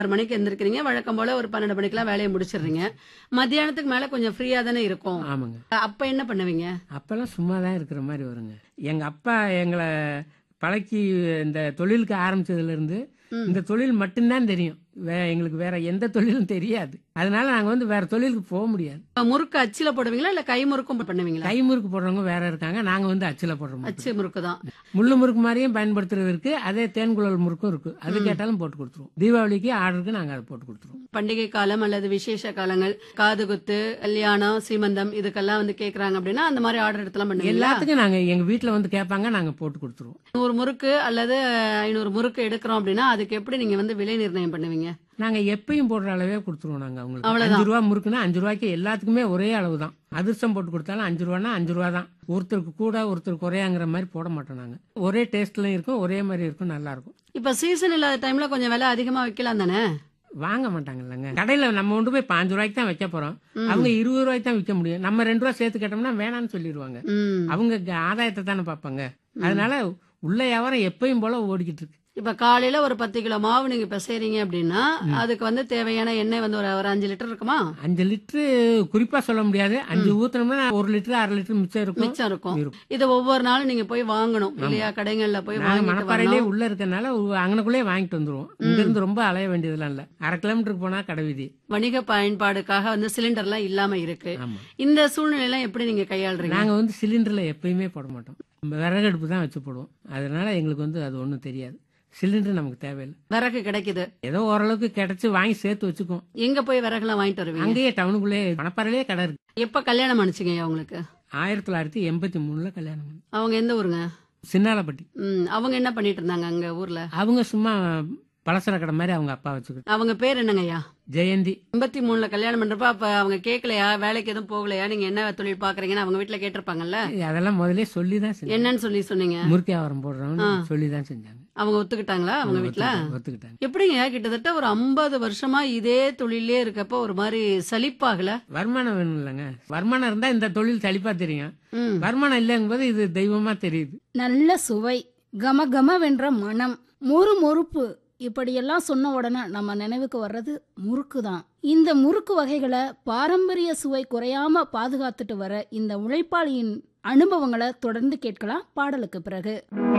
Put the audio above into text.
ஆறு மணிக்கு எந்திரிக்கிறீங்க வழக்கம் போல ஒரு பன்னெண்டு மணிக்கெல்லாம் வேலையை முடிச்சிடுறீங்க மத்தியானத்துக்கு மேல கொஞ்சம் ஃப்ரீயா தானே இருக்கும் ஆமாங்க அப்ப என்ன பண்ணுவீங்க அப்போல்லாம் சும்மா தான் இருக்கிற மாதிரி வருங்க எங்கள் அப்பா எங்களை பழக்கி இந்த தொழிலுக்கு ஆரம்பிச்சதுலேருந்து ம். இந்த தொழில் மட்டும்தான் தெரியும் வே எங்களுக்கு வேற எந்த தொழிலும் தெரியாது அதனால நாங்கள் வந்து வேற தொழிலுக்கு போக முடியாது முறுக்கு அச்சில போடுவீங்களா இல்ல கை முறுக்கும் பண்ணுவீங்களா கை முறுக்கு போடுறவங்க வேற இருக்காங்க நாங்கள் வந்து அச்சில் போடுறோம் அச்சு முறுக்கு தான் முள்ளு முறுக்கு மாதிரியும் பயன்படுத்துறது இருக்கு அதே தேன்குழல் முறுக்கும் இருக்கு அது கேட்டாலும் போட்டு கொடுத்துருவோம் தீபாவளிக்கு ஆர்டருக்கு நாங்கள் அதை போட்டு கொடுத்துருவோம் பண்டிகை காலம் அல்லது விசேஷ காலங்கள் காது குத்து கல்யாணம் சீமந்தம் இதுக்கெல்லாம் வந்து கேக்குறாங்க அப்படின்னா அந்த மாதிரி ஆர்டர் எடுத்துலாம் பண்ணுவீங்களா எல்லாத்துக்கும் நாங்கள் எங்கள் வீட்டில் வந்து கேட்பாங்க நாங்கள் போட்டு கொடுத்துருவோம் நூறு முறுக்கு அல்லது ஐநூறு முறுக்கு எடுக்கிறோம் அப்படின்னா அதுக்கு எப்படி நீங்க வந்து விலை நிர்ணயம் பண்ணுவீங்க நாங்கள் எப்பயும் போடுற அளவே கொடுத்துருவோம் நாங்கள் அவங்களுக்கு அவ்வளவுதான். அஞ்சு ரூபா முறுக்குன்னா அஞ்சு ரூபாய்க்கு எல்லாத்துக்குமே ஒரே அளவு தான் அதிர்ஷ்டம் போட்டு கொடுத்தாலும் அஞ்சு ரூபான்னா அஞ்சு ரூபா தான் ஒருத்தருக்கு கூட ஒருத்தருக்கு குறையாங்கிற மாதிரி போட மாட்டோம் நாங்கள் ஒரே டேஸ்ட்லையும் இருக்கும் ஒரே மாதிரி இருக்கும் நல்லா இருக்கும் இப்ப சீசன் இல்லாத டைம்ல கொஞ்சம் விலை அதிகமா வைக்கலாம் தானே வாங்க மாட்டாங்க இல்லைங்க கடையில் நம்ம கொண்டு போய் பாஞ்சு ரூபாய்க்கு தான் வைக்க போகிறோம் அவங்க இருபது ரூபாய்க்கு தான் விற்க முடியும் நம்ம ரெண்டு ரூபா சேர்த்து கேட்டோம்னா வேணாம்னு சொல்லிடுவாங்க ம். அவங்க க- ஆதாயத்தை தானே பார்ப்பாங்க அதனால உள்ள வியாபாரம் எப்பயும் போல ஓடிக்கிட்டு இருக்கு இப்ப காலையில ஒரு பத்து கிலோ மாவு நீங்க இப்ப செய்றீங்க அப்படின்னா அதுக்கு வந்து தேவையான எண்ணெய் வந்து ஒரு ஒரு அஞ்சு லிட்டர் இருக்குமா அஞ்சு லிட்டரு குறிப்பா சொல்ல முடியாது அஞ்சு ஊத்துனோம்னா ஒரு லிட்டர் அரை லிட்டர் மிச்சம் இருக்கும் மிச்சம் இருக்கும் இருக்கும். இதை ஒவ்வொரு நாளும் நீங்க போய் வாங்கணும் இல்லையா கடைகள்ல போய் நாங்க வாங்கிட்டு மணப்பாறையிலே வரணும் உள்ள இருக்கறனால அங்கனக்குள்ளே வாங்கிட்டு வந்துருவோம் இங்க இருந்து ரொம்ப அலைய வேண்டியதெல்லாம் இல்ல அரை கிலோமீட்டருக்கு போனா கடை வீதி வணிக பயன்பாடுக்காக வந்து சிலிண்டர்லாம் இல்லாம இருக்கு ஆமா இந்த சூழ்நிலையெல்லாம் எப்படி நீங்க கையாளுறீங்க நாங்க வந்து சிலிண்டர்ல எப்பயுமே போட மாட்டோம் விறகடுப்பு தான் வச்சு போடுவோம் அதனால எங்களுக்கு வந்து அது ஒண்ணும் தெரியாது சிலிண்டர் நமக்கு தேவையில்லை விறகு கிடைக்குது ஏதோ ஓரளவுக்கு கிடைச்சு வாங்கி சேர்த்து வச்சுக்குவோம் எங்க போய் விறகுலாம் வாங்கிட்டு வருவீங்க அங்கேயே டவுனுக்குள்ளே மணப்பாறையிலே கடை இருக்கு எப்ப கல்யாணம் அனுப்பிச்சிங்க அவங்களுக்கு ஆயிரத்தி தொள்ளாயிரத்தி எண்பத்தி மூணுல கல்யாணம் பண்ணி அவங்க எந்த ஊருங்க சின்னாலப்பட்டி ம், அவங்க என்ன பண்ணிட்டு இருந்தாங்க அங்க ஊர்ல அவங்க சும்மா பலசர கடை மாதிரி அவங்க அப்பா வச்சுக்கிட்டு அவங்க பேர் என்னங்கய்யா ஜெயந்தி எண்பத்தி மூணுல கல்யாணம் பண்றப்ப அப்ப அவங்க கேட்கலையா வேலைக்கு எதுவும் போகலையா நீங்க என்ன தொழில் பாக்குறீங்கன்னு அவங்க வீட்டுல கேட்டிருப்பாங்கல்ல அதெல்லாம் முதல்ல சொல்லி தான் செஞ்சாங்க என்னன்னு சொல்லி சொன்னீங்க முறுக்கு வியாபாரம் போடுறவங்க சொல்லி தான் செஞ்சாங்க அவங்க ஒத்துக்கிட்டாங்களா அவங்க வீட்டுல ஒத்துக்கிட்டாங்க, ஒத்துக்கிட்டாங்க எப்படிங்க கிட்டத்தட்ட ஒரு ஐம்பது வருஷமா இதே தொழிலே இருக்கப்ப ஒரு மாதிரி சலிப்பாகல வருமானம் வேணும் இல்லைங்க வருமானம் இருந்தா இந்த தொழில் செழிப்பா தெரியும் ம். வருமானம் இல்லைங்கும்போது இது தெய்வமா தெரியுது நல்ல சுவை கம கமவென்ற மனம் முறு முறுப்பு இப்படியெல்லாம் சொன்ன உடனே நம்ம நினைவுக்கு வர்றது முறுக்கு தான் இந்த முறுக்கு வகைகளை பாரம்பரிய சுவை குறையாம பாதுகாத்துட்டு வர இந்த உழைப்பாளியின் அனுபவங்களை தொடர்ந்து கேட்கலாம் பாடலுக்கு பிறகு